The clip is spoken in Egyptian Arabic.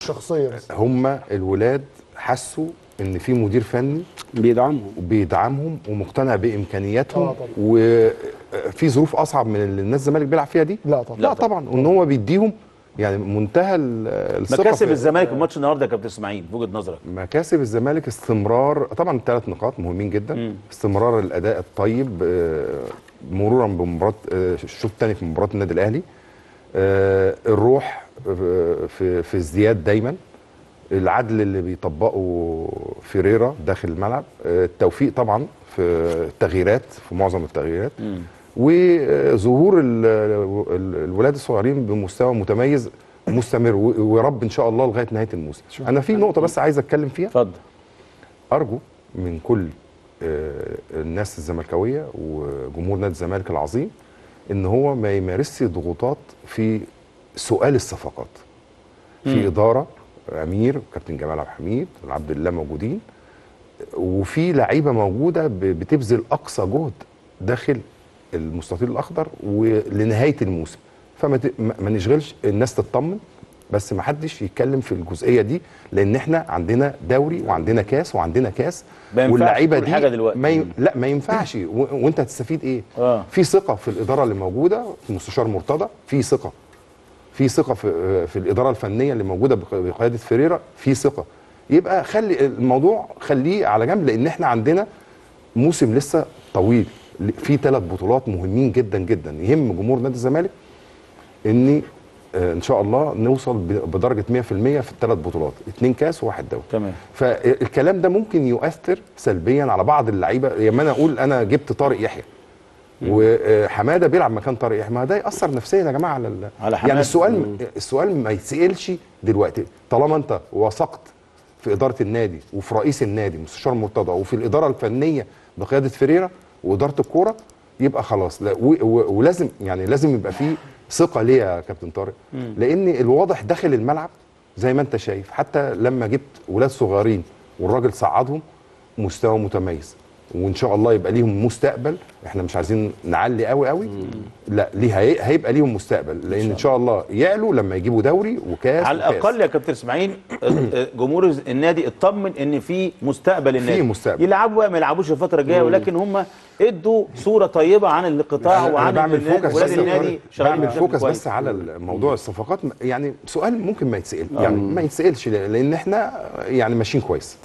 شخصيه بس هم الولاد حسوا ان في مدير فني بيدعمهم بيدعمهم ومقتنع بامكانياتهم آه طبعا. وفي ظروف اصعب من اللي الناس الزمالك بيلعب فيها دي لا طبعا لا طبعا وان هو بيديهم يعني منتهى ال- الثقه مكاسب في- الزمالك الماتش النهارده يا كابتن اسماعيل في وجهه نظرك مكاسب الزمالك استمرار طبعا ثلاث نقاط مهمين جدا مم. استمرار الاداء الطيب آه، مرورا بمباراه آه، الشوط الثاني في مباراه النادي الاهلي آه، الروح آه، في في ازدياد دايما العدل اللي بيطبقه فيريرا داخل الملعب آه، التوفيق طبعا في التغييرات في معظم التغييرات وظهور ال- ال- الولاد الصغيرين بمستوى متميز مستمر و- ويا رب ان شاء الله لغايه نهايه الموسم انا في نقطه بس عايز اتكلم فيها اتفضل ارجو من كل آه، الناس الزملكاويه وجمهور نادي الزمالك العظيم ان هو ما يمارسش ضغوطات في سؤال الصفقات في مم. اداره امير كابتن جمال عبد الحميد والعبد الله موجودين وفي لعيبه موجوده ب- بتبذل اقصى جهد داخل المستطيل الاخضر ولنهايه الموسم فما ت- ما ما نشغلش الناس تطمن بس ما حدش يتكلم في الجزئيه دي لان احنا عندنا دوري وعندنا كاس وعندنا كاس ما ينفعش واللعيبه كل دي حاجة دلوقتي. ما ي... مم. لا ما ينفعش و... وانت هتستفيد ايه آه. في ثقه في الاداره اللي موجوده في المستشار مرتضى في ثقه في ثقه في في الاداره الفنيه اللي موجوده بق- بقياده فيريرا في ثقه يبقى خلي الموضوع خليه على جنب لان احنا عندنا موسم لسه طويل في ثلاث بطولات مهمين جدا جدا يهم جمهور نادي الزمالك ان آه، ان شاء الله نوصل ب- بدرجه 100% في الثلاث بطولات اثنين كاس وواحد دوري تمام فالكلام ده ممكن يؤثر سلبيا على بعض اللعيبه لما انا اقول انا جبت طارق يحيى وحماده بيلعب مكان طارق يحيى ما ده ياثر نفسيا يا جماعه على ال- على حمادة. يعني السؤال السؤال ما يتسالش دلوقتي طالما انت وثقت في اداره النادي وفي رئيس النادي مستشار مرتضى وفي الاداره الفنيه بقياده فيريرا واداره الكوره يبقى خلاص لا و و ولازم يعني لازم يبقى في ثقه ليه يا كابتن طارق لان الواضح داخل الملعب زي ما انت شايف حتى لما جبت ولاد صغيرين والراجل صعدهم مستوى متميز وان شاء الله يبقى ليهم مستقبل احنا مش عايزين نعلي قوي قوي لا ليه هي- هيبقى ليهم مستقبل لان ان شاء الله يعلوا لما يجيبوا دوري وكاس على وكاس. الاقل يا كابتن اسماعيل آه، آه، جمهور النادي اطمن ان في مستقبل النادي مستقبل. يلعبوا بقى ما يلعبوش الفتره الجايه ولكن هم ادوا صوره طيبه عن القطاع أنا- أنا وعن بعمل النادي فوكس ولاد بس يا النادي طارق، شغالين بعمل بشكل فوكس كويس. بس على موضوع الصفقات يعني سؤال ممكن ما يتسال يعني ما يتسالش لان احنا يعني ماشيين كويس